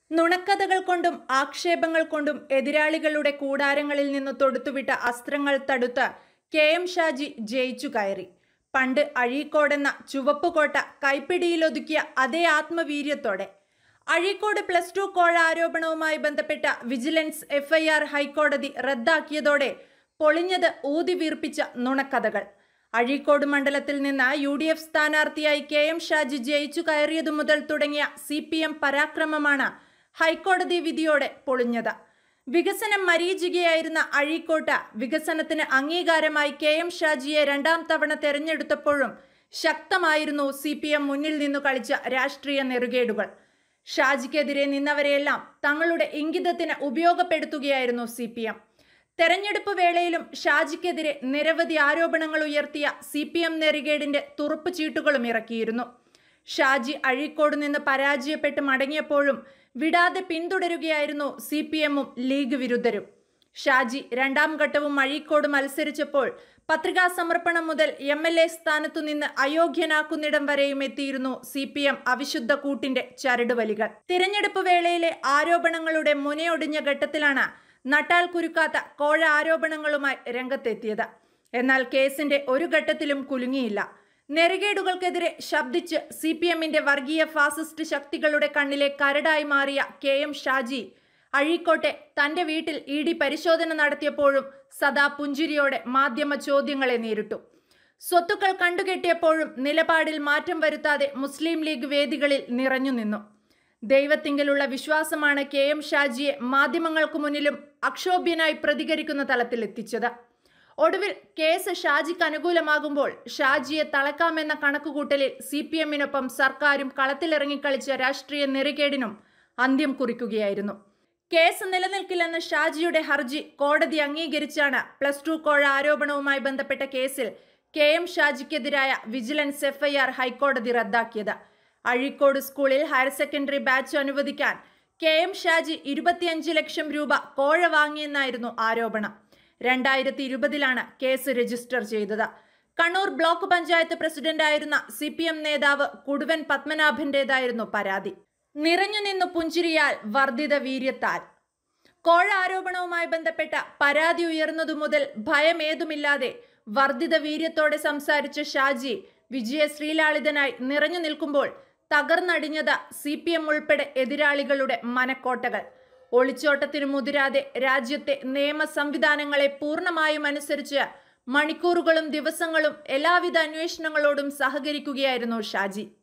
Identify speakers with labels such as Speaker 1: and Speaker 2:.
Speaker 1: നുണക്കഥകൾ കൊണ്ടും ആക്ഷേപങ്ങൾ കൊണ്ടും എതിരാളികളുടെ കൂടാരങ്ങളിൽ നിന്ന് തൊടുത്തുവിട്ട അസ്ത്രങ്ങൾ തടുത്ത് കെ എം ഷാജി ജയിച്ചു കയറി പണ്ട് അഴീക്കോടെന്ന ചുവപ്പുകോട്ട കൈപ്പിടിയിലൊതുക്കിയ അതേ ആത്മവീര്യത്തോടെ അഴീക്കോട് പ്ലസ് ടു കോഴ ആരോപണവുമായി ബന്ധപ്പെട്ട വിജിലൻസ് എഫ്ഐആർ ഹൈക്കോടതി റദ്ദാക്കിയതോടെ പൊളിഞ്ഞത് ഊതി വീർപ്പിച്ച നുണക്കഥകൾ അഴീക്കോട് മണ്ഡലത്തിൽ നിന്ന് യു ഡി എഫ് സ്ഥാനാർത്ഥിയായി കെ എം ഷാജി ജയിച്ചു കയറിയതു മുതൽ തുടങ്ങിയ സി പി എം പരാക്രമമാണ് ഹൈക്കോടതി വിധിയോടെ പൊളിഞ്ഞത് വികസനം മരീചികയായിരുന്ന അഴീക്കോട്ട വികസനത്തിന് അംഗീകാരമായി കെ എം ഷാജിയെ രണ്ടാം തവണ തെരഞ്ഞെടുത്തപ്പോഴും ശക്തമായിരുന്നു സി പി എം മുന്നിൽ നിന്നു കളിച്ച രാഷ്ട്രീയ നെറുകേടുകൾ ഷാജിക്കെതിരെ നിന്നവരെയെല്ലാം തങ്ങളുടെ ഇംഗിതത്തിന് ഉപയോഗപ്പെടുത്തുകയായിരുന്നു സി പി എം തെരഞ്ഞെടുപ്പ് വേളയിലും ഷാജിക്കെതിരെ നിരവധി ആരോപണങ്ങൾ ഉയർത്തിയ സി പി എം നെറികേടിന്റെ തുറുപ്പ് ചീട്ടുകളും ഇറക്കിയിരുന്നു ഷാജി അഴീക്കോട് നിന്ന് പരാജയപ്പെട്ട് മടങ്ങിയപ്പോഴും വിടാതെ പിന്തുടരുകയായിരുന്നു സി പി എമ്മും ലീഗ് വിരുദ്ധരും ഷാജി രണ്ടാം ഘട്ടവും അഴീക്കോട് മത്സരിച്ചപ്പോൾ പത്രികാ സമർപ്പണം മുതൽ എം എൽ എ സ്ഥാനത്തു നിന്ന് അയോഗ്യനാക്കുന്നിടം വരെയും എത്തിയിരുന്നു സി പി എം അവിശുദ്ധ കൂട്ടിന്റെ ചരടുവലികൾ തിരഞ്ഞെടുപ്പ് വേളയിലെ ആരോപണങ്ങളുടെ മുനയൊടിഞ്ഞ ഘട്ടത്തിലാണ് നട്ടാൽ കുരുക്കാത്ത കോഴ ആരോപണങ്ങളുമായി രംഗത്തെത്തിയത് എന്നാൽ കേസിന്റെ ഒരു ഘട്ടത്തിലും കുലുങ്ങിയില്ല നെറുകേടുകൾക്കെതിരെ ശബ്ദിച്ച് സി പി എമ്മിന്റെ വർഗീയ ഫാസിസ്റ്റ് ശക്തികളുടെ കണ്ണിലെ കരടായി മാറിയ കെ എം ഷാജി അഴീക്കോട്ടെ തന്റെ വീട്ടിൽ ഇ ഡി പരിശോധന നടത്തിയപ്പോഴും സദാ പുഞ്ചിരിയോടെ മാധ്യമ ചോദ്യങ്ങളെ നേരിട്ടു സ്വത്തുക്കൾ കണ്ടുകെട്ടിയപ്പോഴും നിലപാടിൽ മാറ്റം വരുത്താതെ മുസ്ലിം ലീഗ് വേദികളിൽ നിറഞ്ഞു നിന്നു ദൈവത്തിങ്കലുള്ള വിശ്വാസമാണ് കെ എം ഷാജിയെ മാധ്യമങ്ങൾക്ക് മുന്നിലും അക്ഷോഭ്യനായി പ്രതികരിക്കുന്ന തലത്തിൽ എത്തിച്ചത് ഒടുവിൽ കേസ് ഷാജിക്ക് അനുകൂലമാകുമ്പോൾ ഷാജിയെ തളക്കാമെന്ന കണക്കുകൂട്ടലിൽ സി പി എമ്മിനൊപ്പം സർക്കാരും കളത്തിലിറങ്ങിക്കളിച്ച രാഷ്ട്രീയ നെറികേടിനും അന്ത്യം കുറിക്കുകയായിരുന്നു കേസ് നിലനിൽക്കില്ലെന്ന് ഷാജിയുടെ ഹർജി കോടതി അംഗീകരിച്ചാണ് പ്ലസ് ടു കോഴ ആരോപണവുമായി ബന്ധപ്പെട്ട കേസിൽ കെ എം ഷാജിക്കെതിരായ വിജിലൻസ് എഫ്ഐആർ ഹൈക്കോടതി റദ്ദാക്കിയത് അഴീക്കോട് സ്കൂളിൽ ഹയർ സെക്കൻഡറി ബാച്ച് അനുവദിക്കാൻ കെ എം ഷാജി ഇരുപത്തിയഞ്ച് ലക്ഷം രൂപ കോഴ വാങ്ങിയെന്നായിരുന്നു ആരോപണം രണ്ടായിരത്തി ഇരുപതിലാണ് കേസ് രജിസ്റ്റർ ചെയ്തത് കണ്ണൂർ ബ്ലോക്ക് പഞ്ചായത്ത് പ്രസിഡന്റായിരുന്ന സി പി എം നേതാവ് കുടുവൻ പത്മനാഭന്റേതായിരുന്നു പരാതി നിറഞ്ഞു നിന്നു പുഞ്ചിരിയാൽ വർദ്ധിത വീര്യത്താൽ കോഴ ആരോപണവുമായി ബന്ധപ്പെട്ട പരാതി ഉയർന്നതു മുതൽ ഭയമേതുമില്ലാതെ വർദ്ധിത വീര്യത്തോടെ സംസാരിച്ച ഷാജി വിജയ ശ്രീലാളിതനായി നിറഞ്ഞു നിൽക്കുമ്പോൾ തകർന്നടിഞ്ഞത് സി പി എം ഉൾപ്പെടെ എതിരാളികളുടെ മനക്കോട്ടകൾ ഒളിച്ചോട്ടത്തിനു മുതിരാതെ രാജ്യത്തെ നിയമ സംവിധാനങ്ങളെ പൂർണ്ണമായും അനുസരിച്ച് മണിക്കൂറുകളും ദിവസങ്ങളും എല്ലാവിധ അന്വേഷണങ്ങളോടും സഹകരിക്കുകയായിരുന്നു ഷാജി